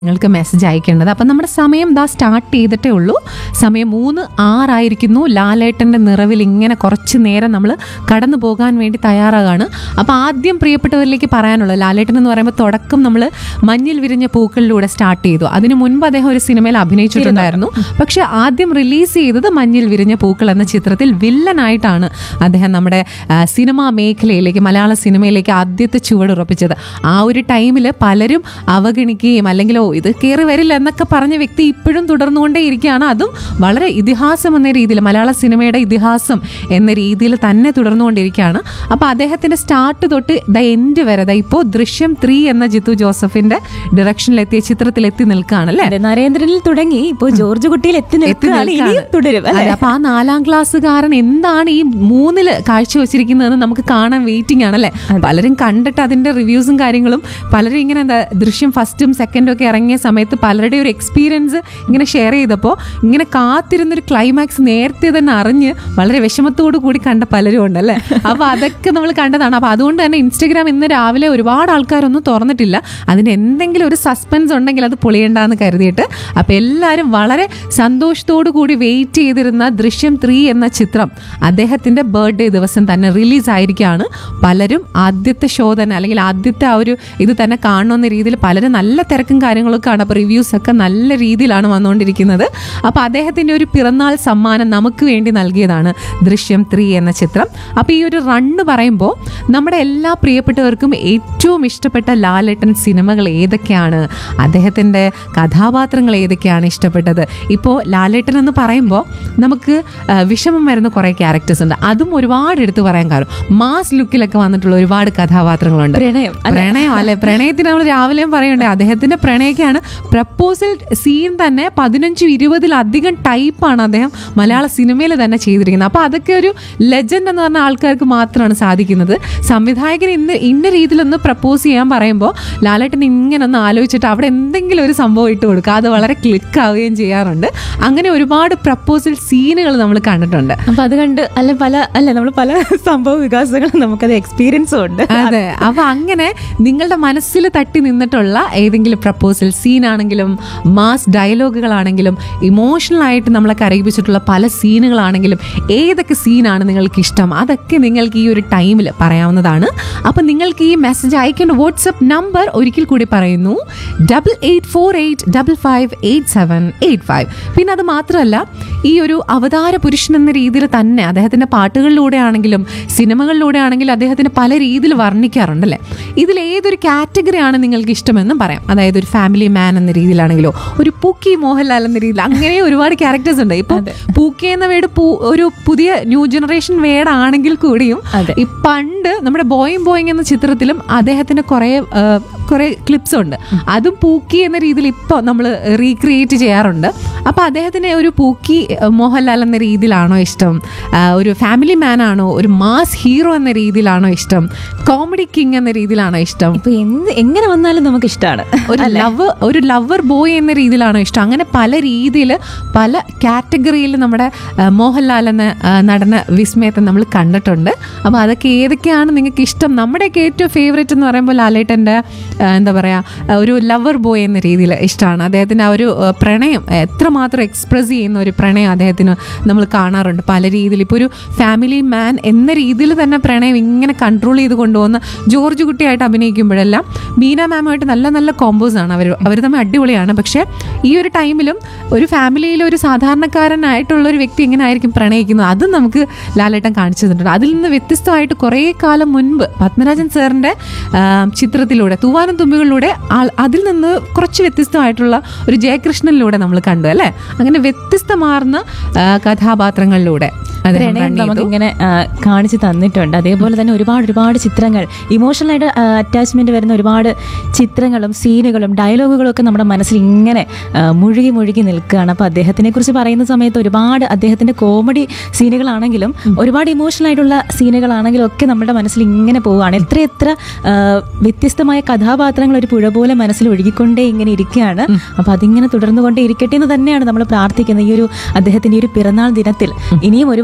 നിങ്ങൾക്ക് മെസ്സേജ് അയക്കേണ്ടത് അപ്പം നമ്മുടെ സമയം ദാ സ്റ്റാർട്ട് ചെയ്തിട്ടേ ഉള്ളൂ സമയം മൂന്ന് ആറായിരിക്കുന്നു ലാലേട്ടൻ്റെ നിറവിൽ ഇങ്ങനെ കുറച്ച് നേരം നമ്മൾ കടന്നു പോകാൻ വേണ്ടി തയ്യാറാകാണ് അപ്പോൾ ആദ്യം പ്രിയപ്പെട്ടവരിലേക്ക് പറയാനുള്ളത് ലാലേട്ടൻ എന്ന് പറയുമ്പോൾ തുടക്കം നമ്മൾ മഞ്ഞിൽ വിരിഞ്ഞ പൂക്കളിലൂടെ സ്റ്റാർട്ട് ചെയ്തു അതിനു മുൻപ് അദ്ദേഹം ഒരു സിനിമയിൽ അഭിനയിച്ചിട്ടുണ്ടായിരുന്നു പക്ഷെ ആദ്യം റിലീസ് ചെയ്തത് മഞ്ഞിൽ വിരിഞ്ഞ പൂക്കൾ എന്ന ചിത്രത്തിൽ വില്ലനായിട്ടാണ് അദ്ദേഹം നമ്മുടെ ആ, സിനിമാ മേഖലയിലേക്ക് മലയാള സിനിമയിലേക്ക് ആദ്യത്തെ ചുവടുറപ്പിച്ചത് ആ ഒരു ടൈമിൽ പലരും അവഗണിക്കുകയും അല്ലെങ്കിൽ ഓ ഇത് കയറി വരില്ല എന്നൊക്കെ പറഞ്ഞ വ്യക്തി ഇപ്പോഴും തുടർന്നുകൊണ്ടേ ഇരിക്കുകയാണ് അതും വളരെ ഇതിഹാസം എന്ന രീതിയിൽ മലയാള സിനിമയുടെ ഇതിഹാസം എന്ന രീതിയിൽ തന്നെ തുടർന്നുകൊണ്ടിരിക്കുകയാണ് അപ്പോൾ അദ്ദേഹത്തിന്റെ സ്റ്റാർട്ട് തൊട്ട് ദ എൻഡ് വരെ ദാ ഇപ്പോൾ ദൃശ്യം ത്രീ എന്ന ജിത്തു ജോസഫിന്റെ ഡിറക്ഷനിലെത്തിയ ചിത്രത്തിൽ എത്തി നിൽക്കുകയാണ് അല്ലേ അതെ, നരേന്ദ്രനിൽ തുടങ്ങി ഇപ്പൊ ജോർജ് കുട്ടിയിൽ എത്തി എത്തി നിൽക്കുകയാണ് ഇനിയും നിൽക്കുകയാണ്. തുടരും അല്ലെ അതെ, അപ്പൊ ആ നാലാം ക്ലാസ്സുകാരൻ എന്താണ് ഈ മൂന്നില് കാഴ്ചവെച്ചിരിക്കുന്നതെന്ന് നമുക്ക് കാണാൻ വെയിറ്റിംഗ് ആണല്ലേ പലരും കണ്ടിട്ട് അതിന്റെ റിവ്യൂസും കാര്യങ്ങളും പലരും ഇങ്ങനെ എന്താ ദൃശ്യം ഫസ്റ്റും സെക്കൻഡും ഒക്കെ ഇറങ്ങിയ സമയത്ത് പലരുടെ ഒരു എക്സ്പീരിയൻസ് ഇങ്ങനെ ഷെയർ ചെയ്തപ്പോൾ ഇങ്ങനെ കാത്തിരുന്നൊരു ക്ലൈമാക്സ് നേരത്തെ തന്നെ അറിഞ്ഞ് വളരെ വിഷമത്തോടു കൂടി കണ്ട പലരും ഉണ്ടല്ലേ അപ്പൊ അതൊക്കെ നമ്മൾ കണ്ടതാണ് അപ്പൊ അതുകൊണ്ട് തന്നെ ഇൻസ്റ്റഗ്രാം ഇന്ന് രാവിലെ ഒരുപാട് ആൾക്കാരൊന്നും തുറന്നിട്ടില്ല അതിന് എന്തെങ്കിലും ഒരു സസ്പെൻസ് ഉണ്ടെങ്കിൽ അത് പൊളിയണ്ടെന്ന് കരുതിയിട്ട് അപ്പൊ എല്ലാവരും വളരെ സന്തോഷത്തോടു കൂടി വെയിറ്റ് ചെയ്തിരുന്ന ദൃശ്യം ത്രീ എന്ന ചിത്രം അദ്ദേഹത്തിന്റെ ബർത്ത്ഡേ ദിവസം തന്നെ റിലീസ് ആയിരിക്കുകയാണ് പലരും ആദ്യത്തെ ഷോ തന്നെ അല്ലെങ്കിൽ ആദ്യത്തെ ആ ഒരു ഇത് തന്നെ കാണണമെന്ന രീതിയിൽ പലരും നല്ല തിരക്കും കാര്യങ്ങളൊക്കെ ആണ് അപ്പോൾ റിവ്യൂസ് ഒക്കെ നല്ല രീതിയിലാണ് വന്നുകൊണ്ടിരിക്കുന്നത് അപ്പോൾ അദ്ദേഹത്തിന്റെ ഒരു പിറന്നാൾ സമ്മാനം നമുക്ക് വേണ്ടി നൽകിയതാണ് ദൃശ്യം ത്രീ എന്ന ചിത്രം അപ്പോൾ ഈ ഒരു റണ്ണ് പറയുമ്പോൾ നമ്മുടെ എല്ലാ പ്രിയപ്പെട്ടവർക്കും ഏറ്റവും ഇഷ്ടപ്പെട്ട ലാലേട്ടൻ സിനിമകൾ ഏതൊക്കെയാണ് അദ്ദേഹത്തിൻ്റെ കഥാപാത്രങ്ങൾ ഏതൊക്കെയാണ് ഇഷ്ടപ്പെട്ടത് ഇപ്പോൾ ലാലേട്ടൻ എന്ന് പറയുമ്പോൾ നമുക്ക് ആ, വിഷമം വരുന്ന കുറേ ക്യാരക്ടേഴ്സ് ഉണ്ട് അതും ഒരുപാട് എടുത്തു പറയാൻ കാരണം മാസ് ലുക്കിലൊക്കെ വന്നിട്ടുള്ള ഒരുപാട് കഥാപാത്രങ്ങളുണ്ട് പ്രണയം പ്രണയം അല്ലെ പ്രണയത്തിന് നമ്മൾ രാവിലെയും പറയണ്ടേ അദ്ദേഹത്തിന്റെ പ്രണയൊക്കെയാണ് പ്രപ്പോസൽ സീൻ തന്നെ പതിനഞ്ചും ഇരുപതിലധികം ടൈപ്പാണ് അദ്ദേഹം മലയാള സിനിമയിൽ തന്നെ ചെയ്തിരിക്കുന്നത് അപ്പോൾ അതൊക്കെ ഒരു ലെജൻഡ് എന്ന് പറഞ്ഞ ആൾക്കാർക്ക് മാത്രമാണ് സാധിക്കുന്നത് സംവിധായകൻ ഇന്ന് ഇന്ന രീതിയിലൊന്ന് പ്രപ്പോസ് ചെയ്യാൻ പറയുമ്പോൾ ലാലേട്ടൻ ഇങ്ങനെ ഒന്ന് ആലോചിച്ചിട്ട് അവിടെ എന്തെങ്കിലും ഒരു സംഭവം ഇട്ട് കൊടുക്കുക അത് വളരെ ക്ലിക്ക് ആവുകയും ചെയ്യാറുണ്ട് അങ്ങനെ ഒരുപാട് പ്രപ്പോസൽ സീനുകൾ നമ്മൾ കണ്ടിട്ടുണ്ട് അപ്പൊ അത് കണ്ട് അല്ല പല അല്ല നമ്മൾ പല സംഭവ വികാസങ്ങളും നമുക്കത് എക്സ്പീരിയൻസും ഉണ്ട് അതെ അപ്പൊ അങ്ങനെ നിങ്ങളുടെ മനസ്സിൽ തട്ടി നിന്നിട്ടുള്ള ഏതെങ്കിലും പ്രപ്പോസൽ സീൻ ആണെങ്കിലും മാസ് ഡയലോഗുകളാണെങ്കിലും ഇമോഷണൽ ആയിട്ട് നമ്മളെ കരയിപ്പിച്ചിട്ടുള്ള പല സീനുകളാണെങ്കിലും ഏതൊക്കെ സീനാണ് നിങ്ങൾക്ക് ഇഷ്ടം അതൊക്കെ നിങ്ങൾക്ക് ഈ ഒരു ടൈമിൽ പറയാവുന്നതാണ് അപ്പൊ നിങ്ങൾക്ക് ഈ മെസ്സേജ് അയക്കേണ്ട വാട്സപ്പ് നമ്പർ ഒരിക്കൽ കൂടി പറയുന്നു double eight four eight double five eight seven eight five പിന്നെ അത് മാത്രമല്ല ഈ ഒരു അവതാര പുരുഷൻ എന്ന രീതിയിൽ തന്നെ അദ്ദേഹത്തിന്റെ പാട്ടുകളിലൂടെ ആണെങ്കിലും സിനിമകളിലൂടെ ആണെങ്കിലും അദ്ദേഹത്തിന് പല രീതിയിൽ വർണ്ണിക്കാറുണ്ടല്ലേ ഇതിൽ ഏതൊരു കാറ്റഗറിയാണ് നിങ്ങൾക്ക് ഇഷ്ടമെന്നും പറയാം അതായത് ഒരു ഫാമിലി മാൻ എന്ന രീതിയിലാണെങ്കിലോ ഒരു പൂക്കി മോഹൻലാൽ എന്ന രീതിയിൽ അങ്ങനെ ഒരുപാട് ക്യാരക്ടേഴ്സ് ഉണ്ട് ഇപ്പൊ പൂക്കി എന്ന വേർഡ് പൂ- ഒരു പുതിയ ന്യൂ ജനറേഷൻ വേർഡ് ആണെങ്കിൽ കൂടിയും അതെ. ഈ പണ്ട് നമ്മുടെ ബോയിങ് ബോയിങ് എന്ന ചിത്രത്തിലും അദ്ദേഹത്തിന് കുറെ കുറെ ക്ലിപ്സ് ഉണ്ട് അതും പൂക്കി എന്ന രീതിയിൽ ഇപ്പോൾ നമ്മൾ റീക്രിയേറ്റ് ചെയ്യാറുണ്ട് അപ്പോൾ അദ്ദേഹത്തിന് ഒരു പൂക്കി ആ, മോഹൻലാൽ എന്ന രീതിയിലാണോ ഇഷ്ടം ആ, ഒരു ഫാമിലി മാൻ ആണോ ഒരു മാസ് ഹീറോ എന്ന രീതിയിലാണോ ഇഷ്ടം കോമഡി കിങ് എന്ന രീതിയിലാണോ ഇഷ്ടം ഇപ്പൊ എന്ത് എങ്ങനെ വന്നാലും നമുക്ക് ഇഷ്ടമാണ് ഒരു ലവ് ഒരു ലവർ ബോയ് എന്ന രീതിയിലാണോ ഇഷ്ടം അങ്ങനെ പല രീതിയിൽ പല കാറ്റഗറിയിൽ നമ്മുടെ ആ, മോഹൻലാൽ എന്ന ആ, നടന വിസ്മയത്തെ നമ്മൾ കണ്ടിട്ടുണ്ട് അപ്പോൾ അതൊക്കെ ഏതൊക്കെയാണ് നിങ്ങൾക്ക് ഇഷ്ടം നമ്മുടെയൊക്കെ ഏറ്റവും ഫേവറേറ്റ് എന്ന് പറയുമ്പോൾ ലാലേട്ടൻ്റെ ആ, എന്താ പറയുക ഒരു ലവർ ബോയ് എന്ന രീതിയിൽ ഇഷ്ടമാണ് അദ്ദേഹത്തിൻ്റെ ആ ഒരു ആ, പ്രണയം എത്രമാത്രം എക്സ്പ്രസ് ചെയ്യുന്ന ഒരു പ്രണയം അദ്ദേഹത്തിന് നമ്മൾ കാണാറുണ്ട് പല രീതിയിൽ ഇപ്പോൾ ഒരു ഫാമിലി മാൻ എന്ന രീതിയിൽ തന്നെ പ്രണയം ഇങ്ങനെ കൺട്രോൾ ചെയ്ത് കൊണ്ടുപോകുന്ന ജോർജ് കുട്ടിയായിട്ട് അഭിനയിക്കുമ്പോഴെല്ലാം മീന മാമുമായിട്ട് നല്ല നല്ല കോമ്പോസ് ആണ് അവർ അവർ തമ്മിൽ അടിപൊളിയാണ് പക്ഷേ ഈ ഒരു ടൈമിലും ഒരു ഫാമിലിയിൽ ഒരു സാധാരണക്കാരനായിട്ടുള്ള ഒരു വ്യക്തി എങ്ങനെ ആയിരിക്കും പ്രണയിക്കുന്നത് അതും നമുക്ക് ലാലേട്ടൻ കാണിച്ചു തന്നിട്ടുണ്ട് അതിൽ നിന്ന് വ്യത്യസ്തമായിട്ട് കുറേ കാലം മുൻപ് പത്മരാജൻ സാറിൻ്റെ ചിത്രത്തിലൂടെ തൂവാനം തുമ്പികളിലൂടെ ആൾ- അതിൽ നിന്ന് കുറച്ച് വ്യത്യസ്തമായിട്ടുള്ള ഒരു ജയകൃഷ്ണനിലൂടെ നമ്മൾ കണ്ടു അല്ലേ അങ്ങനെ വ്യത്യസ്തമാർന്ന ആ, കഥാപാത്രങ്ങളിലൂടെ അദ്ദേഹം പ്രണയം run ചെയ്തു. നമുക്ക് ഇങ്ങനെ കാണിച്ചു തന്നിട്ടുണ്ട് അതേപോലെ തന്നെ ഒരുപാട് ഒരുപാട് ചിത്രങ്ങൾ ഇമോഷണലായിട്ട് അറ്റാച്ച്മെന്റ് വരുന്ന ഒരുപാട് ചിത്രങ്ങളും സീനുകളും ഡയലോഗുകളും ഒക്കെ നമ്മുടെ മനസ്സിൽ ഇങ്ങനെ ആ, മുഴുകി മുഴുകി നിൽക്കുകയാണ് അപ്പോൾ അദ്ദേഹത്തിനെ കുറിച്ച് പറയുന്ന സമയത്ത് ഒരുപാട് അദ്ദേഹത്തിന്റെ കോമഡി സീനുകളാണെങ്കിലും ഒരുപാട് ഇമോഷണൽ ആയിട്ടുള്ള സീനുകളാണെങ്കിലും ഒക്കെ നമ്മുടെ മനസ്സിൽ ഇങ്ങനെ പോവുകയാണ് എത്ര എത്ര ആ, വ്യത്യസ്തമായ കഥാപാത്രങ്ങൾ ഒരു പുഴ പോലെ മനസ്സിൽ ഒഴുകിക്കൊണ്ടേ ഇങ്ങനെ ഇരിക്കുകയാണ് അപ്പോൾ അതിങ്ങനെ തുടർന്നുകൊണ്ടേ ഇരിക്കട്ടെ എന്ന് തന്നെയാണ് നമ്മൾ പ്രാർത്ഥിക്കുന്നത് ഈ ഒരു അദ്ദേഹത്തിന്റെ ഈ ഒരു പിറന്നാൾ ദിനത്തിൽ ഇനിയും ഒരുപാട്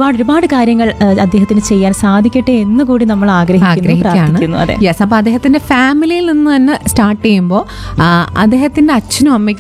ഒരുപാട് ഒരുപാട് കാര്യങ്ങൾ ആ, അദ്ദേഹത്തിന് ചെയ്യാൻ സാധിക്കട്ടെ എന്ന് കൂടി നമ്മൾ ആഗ്രഹിക്കുന്നു പ്രാർത്ഥിക്കുന്നു അതെ യെസ് അപ്പൊ അദ്ദേഹത്തിന്റെ ഫാമിലിയിൽ നിന്ന് തന്നെ സ്റ്റാർട്ട് ചെയ്യുമ്പോൾ അദ്ദേഹത്തിന്റെ അച്ഛനും അമ്മയ്ക്കും